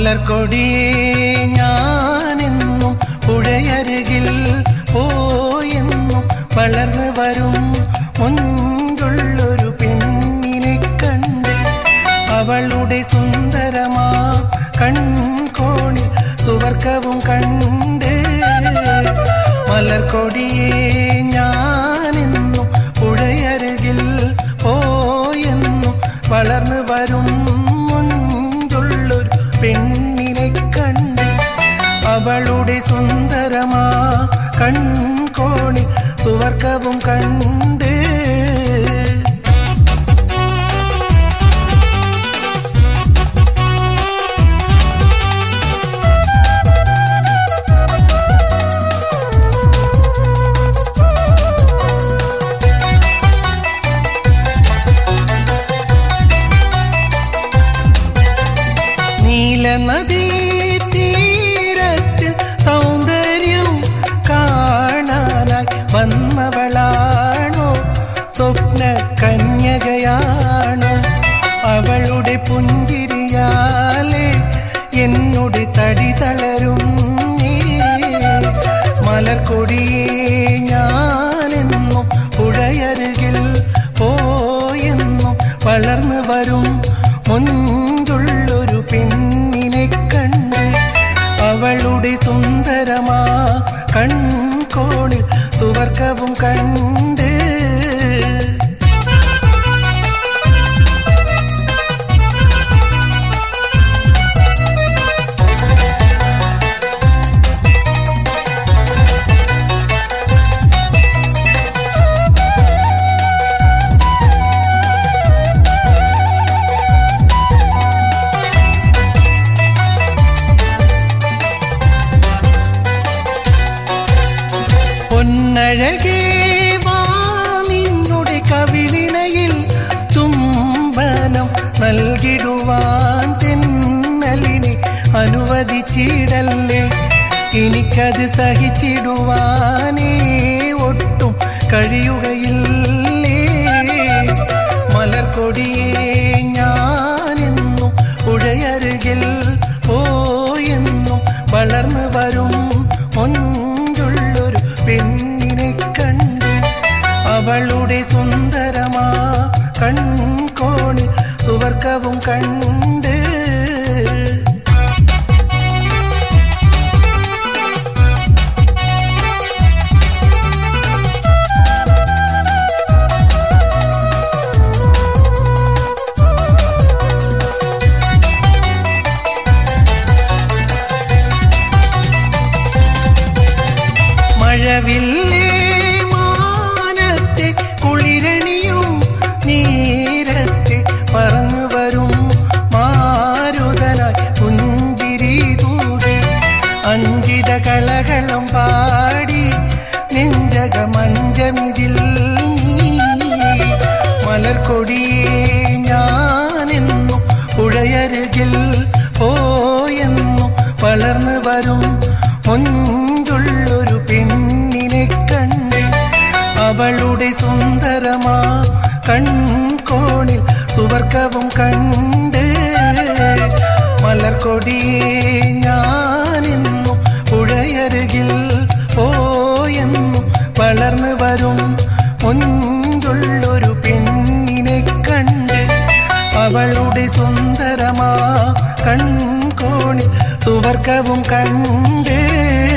മലർക്കൊടിയേ ഞാനെന്നും പുഴയരുകിൽ പോയെന്നും വളർന്നു വരും മുൻപുള്ളൊരു പെണ്ണിനെ കണ്ട് അവളുടെ സുന്ദരമാ കൺകോണിൽ സുവർക്കവും കണ്ട് മലർക്കൊടിയേ ഞാനെന്നും പുഴയരുകിൽ പോയെന്നും വളർന്നു വരും മുൻപുള്ളൊരു പെണ്ണിനെ കണ്ട് അവളുടെ സുന്ദരമാ കൺകോണിൽ സുവർക്കവും കണ്ട് നീലനദീ തീരത്തിൽ സൗന്ദര്യം കാണാനായി വന്നവളാണോ സ്വപ്ന കന്യകയാണോ അവളുടെ പുഞ്ചിരിയാലെ എന്നോട് തടി തളരും നീ മലർക്കൊടിയേ ഞാനെന്നും പുഴയരുകിൽ പോയെന്നും വളർന്നു വരും മുൻപുള്ളൊരു പെണ്ണിനെ കണ്ട് അവളുടെ സുന്ദരമാ കൺകോണിൽ സുവർക്കവും കണ്ട് പൊന്നഴകേ വാ നിന്നുടെ കവിളിണയിൽ ചുംബനം നൽകിടുവാൻ തെന്നലിനെ അനുവദിച്ചിടല്ലേ എനിക്കത് സഹിച്ചിടുവാനേ ഒട്ടും കഴിയുകയില്ലേ മലർക്കൊടിയേ ഞാനെന്നും പുഴയരുകിൽ പോയെന്നും വളർന്നു വരും മുൻപുള്ളൊരു പെണ്ണിനെ കണ്ട് അവളുടെ സുന്ദരമാ കൺകോണിൽ സുവർക്കവും കണ്ട് മഴവില്ലേ മാനത്തെ കുളിരണിയും നീരത്തെ പറന്നു വരും മാരുതനായി പുഞ്ചിരി തൂകി അഞ്ചിത കളകളം പാടി നെഞ്ചകമഞ്ചമിതിൽ നീ മലർക്കൊടിയേ ഞാനെന്നും പുഴയരുകിൽ പോയെന്നും വളർന്നു വരും മുൻപുള്ളൊരു പെണ്ണിനെ കണ്ട് അവളുടെ സുന്ദരമാ കൺകോണിൽ സുവർക്കവും കണ്ട് മലർക്കൊടിയേ ഞാനെന്നും പുഴയരുകിൽ പോയെന്നും വളർന്നു വരും മുൻപുള്ളൊരു പെണ്ണിനെ കണ്ട് അവളുടെ സുന്ദരമാ കൺകോണിൽ സുവർക്കവും കണ്ട്